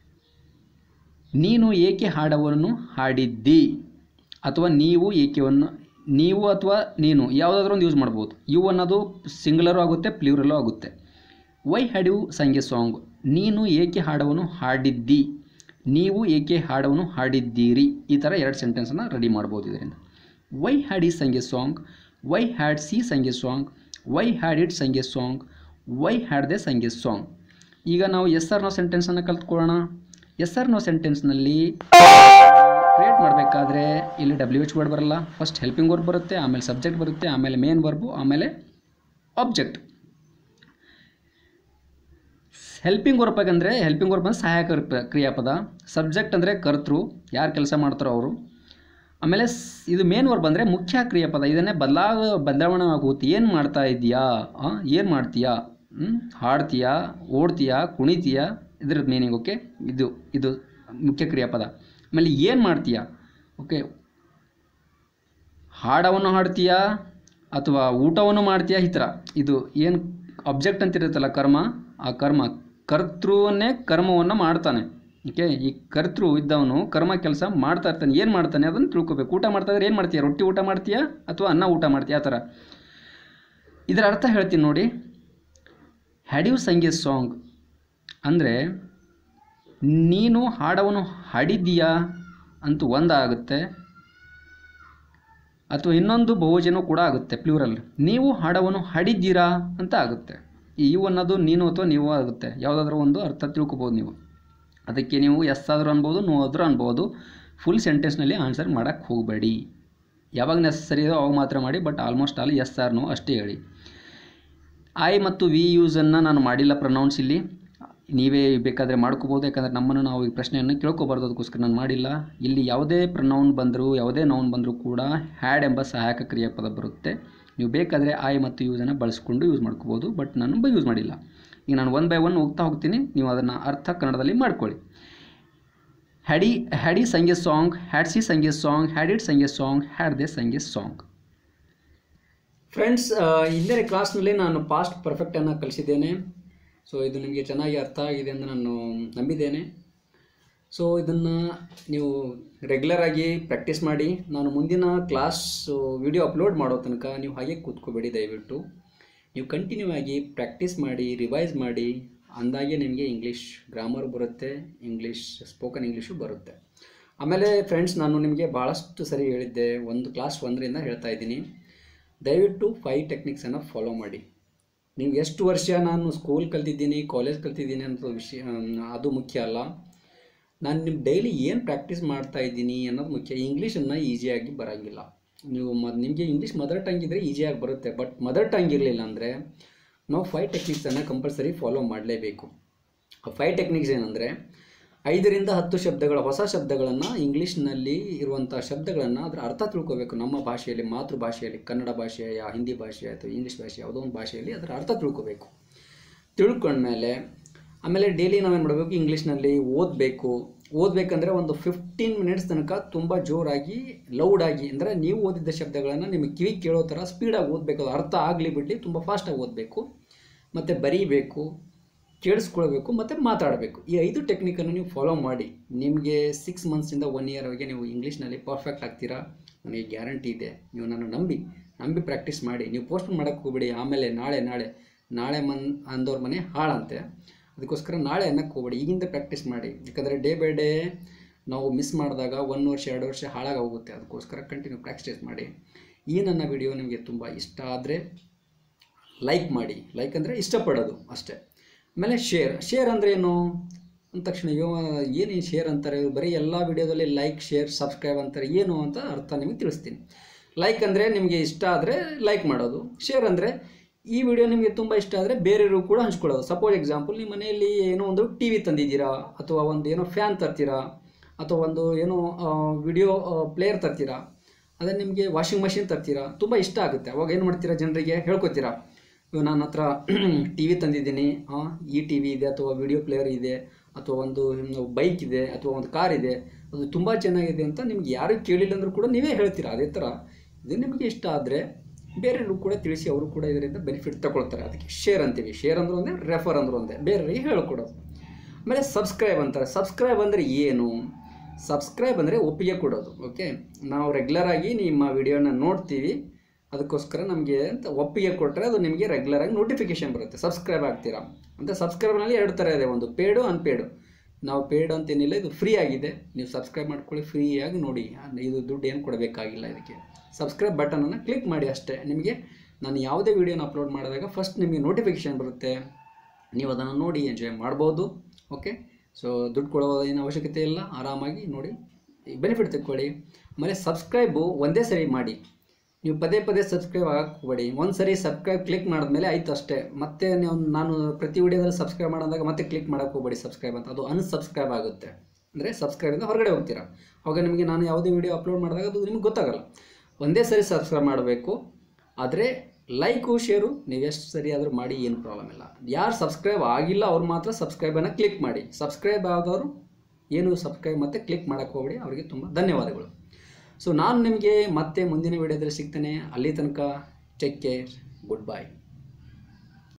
ನೀನು ಏಕೆ ಹಾಡವನ್ನು ಹಾಡಿದ್ದಿ ಅಥವಾ ನೀವು ಏಕೆವನ್ನು ನೀವು ಅಥವಾ ನೀನು ಯಾವುದಾದ್ರೂ ಒಂದು ಯೂಸ್ ಮಾಡ್ಬೋದು ಯು ಅನ್ನೋದು ಸಿಂಗುಲರು ಆಗುತ್ತೆ ಪ್ಲೂರಲ್ಲೂ ಆಗುತ್ತೆ why had you sung a song ನೀನು ಏಕೆ ಹಾಡವನ್ನು ಹಾಡಿದ್ದಿ ನೀವು ಏಕೆ ಹಾಡವನ್ನು ಹಾಡಿದ್ದೀರಿ ಈ ಥರ ಎರಡು ಸೆಂಟೆನ್ಸನ್ನು ರೆಡಿ ಮಾಡ್ಬೋದು ಇದರಿಂದ why had he sung a song why had she sung a song why had it sung a song why had they sung a song ಈಗ ನಾವು ಎಸ್ ಆರ್ ನೋ ಸೆಂಟೆನ್ಸನ್ನು ಕಲ್ತ್ಕೊಳ್ಳೋಣ ಎಸ್ ಆರ್ ನೋ ಸೆಂಟೆನ್ಸ್ನಲ್ಲಿ create ಮಾಡಬೇಕಾದ್ರೆ ಇಲ್ಲಿ W H word ಬರಲ್ಲ first helping verb ಬರುತ್ತೆ ಆಮೇಲೆ ಸಬ್ಜೆಕ್ಟ್ ಬರುತ್ತೆ ಆಮೇಲೆ ಮೇನ್ ವರ್ಬು ಆಮೇಲೆ ಆಬ್ಜೆಕ್ಟ್ ಹೆಲ್ಪಿಂಗ್ ವರ್ಬ್ ಅಂದರೆ ಹೆಲ್ಪಿಂಗ್ ವರ್ಬ್ ಅಂದರೆ ಸಹಾಯಕ ಕ್ರಿಯ- ಕ್ರಿಯಾಪದ ಸಬ್ಜೆಕ್ಟ್ ಅಂದರೆ ಕರ್ತೃ ಯಾರು ಕೆಲಸ ಮಾಡ್ತಾರೋ ಅವರು ಆಮೇಲೆ ಸ್- ಇದು ಮೇನ್ ವರ್ಬ್ ಅಂದರೆ ಮುಖ್ಯ ಕ್ರಿಯಾಪದ ಇದನ್ನೇ ಬದಲಾಗ ಬದಲಾವಣೆ ಆಗುತ್ತೆ ಏನು ಮಾಡ್ತಾ ಇದೆಯಾ ಏನು ಮಾಡ್ತೀಯಾ ಹ್ಮ್? ಹಾಡ್ತೀಯಾ ಓಡ್ತೀಯಾ ಕುಣಿತೀಯಾ ಇದ್ರದ್ದು ಮೀನಿಂಗ್ ಓಕೆ ಇದು ಇದು ಮುಖ್ಯ ಕ್ರಿಯಾಪದ ಆಮೇಲೆ ಏನು ಮಾಡ್ತೀಯಾ ಓಕೆ ಹಾಡವನ್ನು ಹಾಡ್ತೀಯಾ ಅಥವಾ ಊಟವನ್ನು ಮಾಡ್ತೀಯಾ ಈ ಥರ ಇದು ಏನು ಅಬ್ಜೆಕ್ಟ್ ಅಂತ ಇರುತ್ತಲ್ಲ ಕರ್ಮ ಆ ಕರ್ಮ ಕರ್ತೃವನ್ನೇ ಕರ್ಮವನ್ನು ಮಾಡ್ತಾನೆ ಓಕೆ ಈ ಕರ್ತೃ ಇದ್ದವನು ಕರ್ಮ ಕೆಲಸ ಮಾಡ್ತಾ ಇರ್ತಾನೆ ಏನು ಮಾಡ್ತಾನೆ ಅದನ್ನು ತಿಳ್ಕೊಬೇಕು ಊಟ ಮಾಡ್ತಾ ಇದ್ರೆ ಏನು ಮಾಡ್ತೀಯಾ ರೊಟ್ಟಿ ಊಟ ಮಾಡ್ತೀಯಾ ಅಥವಾ ಅನ್ನ ಊಟ ಮಾಡ್ತೀಯಾ ಆ ಥರ ಇದರ ಅರ್ಥ ಹೇಳ್ತೀನಿ ನೋಡಿ had you sung a song ಅಂದರೆ ನೀನು ಹಾಡವನ್ನು ಹಾಡಿದ್ದೀಯಾ ಅಂತ ಒಂದಾಗುತ್ತೆ ಅಥವಾ ಇನ್ನೊಂದು ಬಹುವಚನ ಕೂಡ ಆಗುತ್ತೆ ಪ್ಲೂರಲ್ ನೀವು ಹಾಡವನ್ನು ಹಾಡಿದ್ದೀರಾ ಅಂತ ಆಗುತ್ತೆ ಈ ಇವು ಅನ್ನೋದು ನೀನು ಅಥವಾ ನೀವು ಆಗುತ್ತೆ ಯಾವುದಾದ್ರೂ ಒಂದು ಅರ್ಥ ತಿಳ್ಕೊಬೋದು ನೀವು ಅದಕ್ಕೆ ನೀವು ಎಸ್ ಆದರೂ ಅನ್ಬೋದು ನೋ ಆದರೂ ಅನ್ಬೋದು ಫುಲ್ ಸೆಂಟೆನ್ಸ್ನಲ್ಲಿ ಆನ್ಸರ್ ಮಾಡೋಕ್ಕೆ ಹೋಗಬೇಡಿ ಯಾವಾಗ ನೆಸಸರಿ ಇದೋ ಅವಾಗ ಮಾತ್ರ ಮಾಡಿ but almost all yes or no ಅಷ್ಟೇ ಹೇಳಿ ಐ ಮತ್ತು ವಿ ಯೂಸನ್ನು ನಾನು ಮಾಡಿಲ್ಲ ಪ್ರನೌನ್ಸ್ ಇಲ್ಲಿ ನೀವೇ ಬೇಕಾದರೆ ಮಾಡ್ಕೋಬೋದು ಯಾಕಂದರೆ ನಮ್ಮನ್ನು ನಾವು ಈ ಪ್ರಶ್ನೆಯನ್ನು ಕೇಳ್ಕೊಬಾರ್ದು ಅದಕ್ಕೋಸ್ಕರ ನಾನು ಮಾಡಿಲ್ಲ ಇಲ್ಲಿ ಯಾವುದೇ ಪ್ರನೌನ್ ಬಂದರೂ ಯಾವುದೇ ನೌನ್ ಬಂದರೂ ಕೂಡ ಹ್ಯಾಡ್ ಎಂಬ ಸಹಾಯಕ ಕ್ರಿಯಾಪದ ಬರುತ್ತೆ ನೀವು ಬೇಕಾದರೆ ಐ ಮತ್ತು ಯೂಸನ್ನು ಬಳಸ್ಕೊಂಡು ಯೂಸ್ ಮಾಡ್ಕೋಬೋದು ಬಟ್ ನಾನು ಬೈ ಯೂಸ್ ಮಾಡಿಲ್ಲ ಈಗ ನಾನು ಒನ್ ಬೈ ಒನ್ ಹೋಗ್ತಾ ಹೋಗ್ತೀನಿ ನೀವು ಅದನ್ನು ಅರ್ಥ ಕನ್ನಡದಲ್ಲಿ ಮಾಡ್ಕೊಳ್ಳಿ had he had he sung a song had she sung a song had it sung a song had they sung a song friends ಹಿಂದಿನ ಕ್ಲಾಸ್ನಲ್ಲಿ ನಾನು ಪಾಸ್ಟ್ ಪರ್ಫೆಕ್ಟನ್ನು ಕಲಿಸಿದ್ದೇನೆ ಸೊ ಇದು ನಿಮಗೆ ಚೆನ್ನಾಗಿ ಅರ್ಥ ಆಗಿದೆ ಅಂತ ನಾನು ನಂಬಿದ್ದೇನೆ ಸೊ ಇದನ್ನು ನೀವು ರೆಗ್ಯುಲರಾಗಿ ಪ್ರಾಕ್ಟೀಸ್ ಮಾಡಿ ನಾನು ಮುಂದಿನ ಕ್ಲಾಸ್ ವಿಡಿಯೋ ಅಪ್ಲೋಡ್ ಮಾಡೋ ತನಕ ನೀವು ಹಾಗೆ ಕೂತ್ಕೋಬೇಡಿ ದಯವಿಟ್ಟು ನೀವು ಕಂಟಿನ್ಯೂ ಆಗಿ ಪ್ರಾಕ್ಟೀಸ್ ಮಾಡಿ ರಿವೈಸ್ ಮಾಡಿ ಅಂದಾಗೆ ನಿಮಗೆ ಇಂಗ್ಲೀಷ್ ಗ್ರಾಮರ್ ಬರುತ್ತೆ ಇಂಗ್ಲೀಷ್ ಸ್ಪೋಕನ್ ಇಂಗ್ಲೀಷು ಬರುತ್ತೆ ಆಮೇಲೆ ಫ್ರೆಂಡ್ಸ್ ನಾನು ನಿಮಗೆ ಭಾಳಷ್ಟು ಸರಿ ಹೇಳಿದ್ದೆ ಒಂದು ಕ್ಲಾಸ್ ಒಂದರಿಂದ ಹೇಳ್ತಾ ಇದ್ದೀನಿ ದಯವಿಟ್ಟು ಫೈವ್ ಟೆಕ್ನಿಕ್ಸನ್ನು ಫಾಲೋ ಮಾಡಿ ನೀವು ಎಷ್ಟು ವರ್ಷ ನಾನು ಸ್ಕೂಲ್ ಕಲ್ತಿದ್ದೀನಿ ಕಾಲೇಜ್ ಕಲ್ತಿದ್ದೀನಿ ಅಂತ ವಿಷಯ ಅದು ಮುಖ್ಯ ಅಲ್ಲ ನಾನು ನಿಮ್ಮ ಡೈಲಿ ಏನು ಪ್ರಾಕ್ಟೀಸ್ ಮಾಡ್ತಾ ಇದ್ದೀನಿ ಅನ್ನೋದು ಮುಖ್ಯ ಇಂಗ್ಲೀಷನ್ನು ಈಸಿಯಾಗಿ ಬರೋಂಗಿಲ್ಲ ನೀವು ಮ ನಿಮಗೆ ಇಂಗ್ಲೀಷ್ ಮದರ್ ಟಂಗ್ ಇದ್ದರೆ ಈಸಿಯಾಗಿ ಬರುತ್ತೆ ಬಟ್ ಮದರ್ ಟಂಗ್ ಇರಲಿಲ್ಲ ಅಂದರೆ ನಾವು ಫೈವ್ ಟೆಕ್ನಿಕ್ಸನ್ನು ಕಂಪಲ್ಸರಿ ಫಾಲೋ ಮಾಡಲೇಬೇಕು ಆ ಫೈವ್ ಟೆಕ್ನಿಕ್ಸ್ ಏನಂದರೆ ಐದರಿಂದ ಹತ್ತು ಶಬ್ದಗಳ ಹೊಸ ಶಬ್ದಗಳನ್ನು ಇಂಗ್ಲೀಷ್ನಲ್ಲಿ ಇರುವಂಥ ಶಬ್ದಗಳನ್ನು ಅದರ ಅರ್ಥ ತಿಳ್ಕೋಬೇಕು ನಮ್ಮ ಭಾಷೆಯಲ್ಲಿ ಮಾತೃಭಾಷೆಯಲ್ಲಿ ಕನ್ನಡ ಭಾಷೆಯ ಹಿಂದಿ ಭಾಷೆ ಅಥವಾ ಇಂಗ್ಲೀಷ್ ಭಾಷೆ ಯಾವುದೋ ಒಂದು ಭಾಷೆಯಲ್ಲಿ ಅದರ ಅರ್ಥ ತಿಳ್ಕೋಬೇಕು ತಿಳ್ಕೊಂಡ್ಮೇಲೆ ಆಮೇಲೆ ಡೈಲಿ ನಾವೇನು ಮಾಡಬೇಕು ಇಂಗ್ಲೀಷ್ನಲ್ಲಿ ಓದಬೇಕು ಓದಬೇಕಂದ್ರೆ ಒಂದು ಫಿಫ್ಟೀನ್ ಮಿನಿಟ್ಸ್ ತನಕ ತುಂಬ ಜೋರಾಗಿ ಲೌಡಾಗಿ ಅಂದರೆ ನೀವು ಓದಿದ್ದ ಶಬ್ದಗಳನ್ನು ನಿಮಗೆ ಕಿವಿ ಕೇಳೋ ಥರ ಸ್ಪೀಡಾಗಿ ಓದಬೇಕು ಅದು ಅರ್ಥ ಆಗಲಿ ಬಿಡಲಿ ತುಂಬ ಫಾಸ್ಟಾಗಿ ಓದಬೇಕು ಮತ್ತು ಬರೀಬೇಕು ಕೇಳಿಸ್ಕೊಳ್ಬೇಕು ಮತ್ತು ಮಾತಾಡಬೇಕು ಈ ಐದು ಟೆಕ್ನಿಕನ್ನು ನೀವು ಫಾಲೋ ಮಾಡಿ ನಿಮಗೆ ಸಿಕ್ಸ್ ಮಂತ್ಸಿಂದ ಒನ್ ಇಯರ್ವರೆಗೆ ನೀವು ಇಂಗ್ಲೀಷ್ನಲ್ಲಿ ಪರ್ಫೆಕ್ಟ್ ಆಗ್ತೀರಾ ನನಗೆ ಗ್ಯಾರಂಟಿ ಇದೆ ನೀವು ನಾನು ನಂಬಿ ನಂಬಿ ಪ್ರಾಕ್ಟೀಸ್ ಮಾಡಿ ನೀವು ಪೋಸ್ಟ್ ಮಾಡೋಕ್ಕೆ ಹೋಗ್ಬೇಡಿ ಆಮೇಲೆ ನಾಳೆ ನಾಳೆ ನಾಳೆ ಮನ್ ಅಂದವ್ರ ಮನೆ ಹಾಳಂತೆ ಅದಕ್ಕೋಸ್ಕರ ನಾಳೆ ಅನ್ನಕ್ಕೆ ಹೋಗ್ಬೇಡಿ ಈಗಿಂದ ಪ್ರಾಕ್ಟೀಸ್ ಮಾಡಿ ಯಾಕಂದರೆ ಡೇ ಬೈ ಡೇ ನಾವು ಮಿಸ್ ಮಾಡಿದಾಗ ಒನ್ ವರ್ಷ ಎರಡು ವರ್ಷ ಹಾಳಾಗಿ ಹೋಗುತ್ತೆ ಅದಕ್ಕೋಸ್ಕರ ಕಂಟಿನ್ಯೂ ಪ್ರಾಕ್ಟೀಸ್ ಮಾಡಿ ಈ ನನ್ನ ವಿಡಿಯೋ ನಿಮಗೆ ತುಂಬ ಇಷ್ಟ ಆದರೆ ಲೈಕ್ ಮಾಡಿ ಲೈಕ್ ಅಂದರೆ ಇಷ್ಟಪಡೋದು ಅಷ್ಟೇ ಆಮೇಲೆ ಶೇರ್ ಶೇರ್ ಅಂದರೆ ಏನು ಅಂದ ತಕ್ಷಣ ಅಯ್ಯೋ ಏನು ಈ ಶೇರ್ ಅಂತಾರೆ ಇವ್ರು ಬರೀ ಎಲ್ಲ ವಿಡಿಯೋದಲ್ಲಿ ಲೈಕ್ ಶೇರ್ ಸಬ್ಸ್ಕ್ರೈಬ್ ಅಂತಾರೆ ಏನು ಅಂತ ಅರ್ಥ ನಿಮಗೆ ತಿಳಿಸ್ತೀನಿ ಲೈಕ್ ಅಂದರೆ ನಿಮಗೆ ಇಷ್ಟ ಆದರೆ ಲೈಕ್ ಮಾಡೋದು ಶೇರ್ ಅಂದರೆ ಈ ವಿಡಿಯೋ ನಿಮಗೆ ತುಂಬ ಇಷ್ಟ ಆದರೆ ಬೇರೆಯವರು ಕೂಡ ಹಂಚ್ಕೊಳ್ಳೋದು ಸಪೋಸ್ ಎಕ್ಸಾಂಪಲ್ ನಿಮ್ಮ ಮನೆಯಲ್ಲಿ ಏನೋ ಒಂದು ಟಿ ವಿ ತಂದಿದ್ದೀರಾ ಅಥವಾ ಒಂದು ಏನೋ ಫ್ಯಾನ್ ತರ್ತೀರಾ ಅಥವಾ ಒಂದು ಏನೋ ವಿಡಿಯೋ ಪ್ಲೇಯರ್ ತರ್ತೀರಾ ಅದೇ ನಿಮಗೆ ವಾಷಿಂಗ್ ಮಷಿನ್ ತರ್ತೀರಾ ತುಂಬ ಇಷ್ಟ ಆಗುತ್ತೆ ಅವಾಗ ಏನು ಮಾಡ್ತೀರಾ ಜನರಿಗೆ ಹೇಳ್ಕೊತೀರಾ ಇವಾಗ ನನ್ನ ಹತ್ರ ಟಿ ವಿ ತಂದಿದ್ದೀನಿ ಹಾಂ ಈ ಟಿ ವಿ ಇದೆ ಅಥವಾ ವಿಡಿಯೋ ಪ್ಲೇಯರ್ ಇದೆ ಅಥವಾ ಒಂದು ಬೈಕ್ ಇದೆ ಅಥವಾ ಒಂದು ಕಾರ್ ಇದೆ ಅದು ತುಂಬ ಚೆನ್ನಾಗಿದೆ ಅಂತ ನಿಮ್ಗೆ ಯಾರು ಕೇಳಿಲ್ಲ ಅಂದರೂ ಕೂಡ ನೀವೇ ಹೇಳ್ತೀರಾ ಅದೇ ಥರ ಇದು ನಿಮಗೆ ಇಷ್ಟ ಆದರೆ ಬೇರೆಯವರು ಕೂಡ ತಿಳಿಸಿ ಅವರು ಕೂಡ ಇದರಿಂದ ಬೆನಿಫಿಟ್ ತಗೊಳ್ತಾರೆ ಅದಕ್ಕೆ ಶೇರ್ ಅಂತೀವಿ ಶೇರ್ ಅಂದ್ರೂ ಒಂದೇ ರೆಫರ್ ಅಂದ್ರೂ ಒಂದೇ ಬೇರೆಯವರಿಗೆ ಹೇಳ್ಕೊಡೋದು ಆಮೇಲೆ ಸಬ್ಸ್ಕ್ರೈಬ್ ಅಂತಾರೆ ಸಬ್ಸ್ಕ್ರೈಬ್ ಅಂದರೆ ಏನು ಸಬ್ಸ್ಕ್ರೈಬ್ ಅಂದರೆ ಒಪ್ಪಿಗೆ ಕೊಡೋದು ಓಕೆ ನಾವು ರೆಗ್ಯುಲರ್ ಆಗಿ ನಿಮ್ಮ ವಿಡಿಯೋನ ನೋಡ್ತೀವಿ ಅದಕ್ಕೋಸ್ಕರ ನಮಗೆ ಅಂತ ಒಪ್ಪಿಗೆ ಕೊಟ್ಟರೆ ಅದು ನಿಮಗೆ ರೆಗ್ಯುಲರ್ ಆಗಿ ನೋಟಿಫಿಕೇಶನ್ ಬರುತ್ತೆ ಸಬ್ಸ್ಕ್ರೈಬ್ ಆಗ್ತೀರಾ ಅಂತ ಸಬ್ಸ್ಕ್ರೈಬ್ನಲ್ಲಿ ಎರಡು ಥರ ಇದೆ ಒಂದು ಪೇಡು ಅನ್ಪೇಡು ನಾವು ಪೇಡ್ ಅಂತೇನಿಲ್ಲ ಇದು ಫ್ರೀ ಆಗಿದೆ ನೀವು ಸಬ್ಸ್ಕ್ರೈಬ್ ಮಾಡ್ಕೊಳ್ಳಿ ಫ್ರೀಯಾಗಿ ನೋಡಿ ಇದು ದುಡ್ಡು ಏನು ಕೊಡಬೇಕಾಗಿಲ್ಲ ಇದಕ್ಕೆ ಸಬ್ಸ್ಕ್ರೈಬ್ ಬಟನನ್ನು ಕ್ಲಿಕ್ ಮಾಡಿ ಅಷ್ಟೇ ನಿಮಗೆ ನಾನು ಯಾವುದೇ ವೀಡಿಯೋನ ಅಪ್ಲೋಡ್ ಮಾಡಿದಾಗ ಫಸ್ಟ್ ನಿಮಗೆ ನೋಟಿಫಿಕೇಶನ್ ಬರುತ್ತೆ ನೀವು ಅದನ್ನು ನೋಡಿ ಎಂಜಾಯ್ ಮಾಡ್ಬೋದು ಓಕೆ ಸೊ ದುಡ್ಡು ಕೊಡೋ ಏನು ಅವಶ್ಯಕತೆ ಇಲ್ಲ ಆರಾಮಾಗಿ ನೋಡಿ ಬೆನಿಫಿಟ್ ತೆಕ್ಕೊಳ್ಳಿ ಆಮೇಲೆ ಸಬ್ಸ್ಕ್ರೈಬು ಒಂದೇ ಸರಿ ಮಾಡಿ ನೀವು ಪದೇ ಪದೇ ಸಬ್ಸ್ಕ್ರೈಬ್ ಆಗಕ್ಕೆ ಹೋಗಬೇಡಿ ಒಂದು ಸರಿ ಸಬ್ಸ್ಕ್ರೈಬ್ ಕ್ಲಿಕ್ ಮಾಡಿದ್ಮೇಲೆ ಆಯ್ತು ಅಷ್ಟೇ ಮತ್ತೆ ನೀವು ನಾನು ಪ್ರತಿ ವಿಡಿಯೋದಲ್ಲಿ ಸಬ್ಸ್ಕ್ರೈಬ್ ಮಾಡೋದಾಗ ಮತ್ತೆ ಕ್ಲಿಕ್ ಮಾಡೋಕ್ಕೆ ಹೋಗಬೇಡಿ ಸಬ್ಸ್ಕ್ರೈಬ್ ಅಂತ ಅದು ಅನ್ಸಬ್ಸ್ಕ್ರೈಬ್ ಆಗುತ್ತೆ ಅಂದರೆ ಸಬ್ಸ್ಕ್ರೈಬಿಂದ ಹೊರಗಡೆ ಹೋಗ್ತೀರಾ ಅವಾಗ ನಿಮಗೆ ನಾನು ಯಾವುದೇ ವಿಡಿಯೋ ಅಪ್ಲೋಡ್ ಮಾಡಿದಾಗ ಅದು ನಿಮ್ಗೆ ಗೊತ್ತಾಗಲ್ಲ ಒಂದೇ ಸರಿ ಸಬ್ಸ್ಕ್ರೈಬ್ ಮಾಡಬೇಕು ಆದರೆ ಲೈಕು ಶೇರು ನೀವು ಎಷ್ಟು ಸರಿ ಆದರೂ ಮಾಡಿ ಏನು ಪ್ರಾಬ್ಲಮ್ ಇಲ್ಲ ಯಾರು ಸಬ್ಸ್ಕ್ರೈಬ್ ಆಗಿಲ್ಲ ಅವ್ರು ಮಾತ್ರ ಸಬ್ಸ್ಕ್ರೈಬನ್ನು ಕ್ಲಿಕ್ ಮಾಡಿ ಸಬ್ಸ್ಕ್ರೈಬ್ ಆದವರು ಏನು ಸಬ್ಸ್ಕ್ರೈಬ್ ಮತ್ತೆ ಕ್ಲಿಕ್ ಮಾಡೋಕ್ಕೆ ಹೋಗಬೇಡಿ ಅವರಿಗೆ ತುಂಬ ಧನ್ಯವಾದಗಳು ಸೊ ನಾನು ನಿಮಗೆ ಮತ್ತೆ ಮುಂದಿನ ವಿಡಿಯೋದಲ್ಲಿ ಸಿಗ್ತೇನೆ ಅಲ್ಲಿ ತನಕ ಟೇಕ್ ಕೇರ್ ಗುಡ್ ಬೈ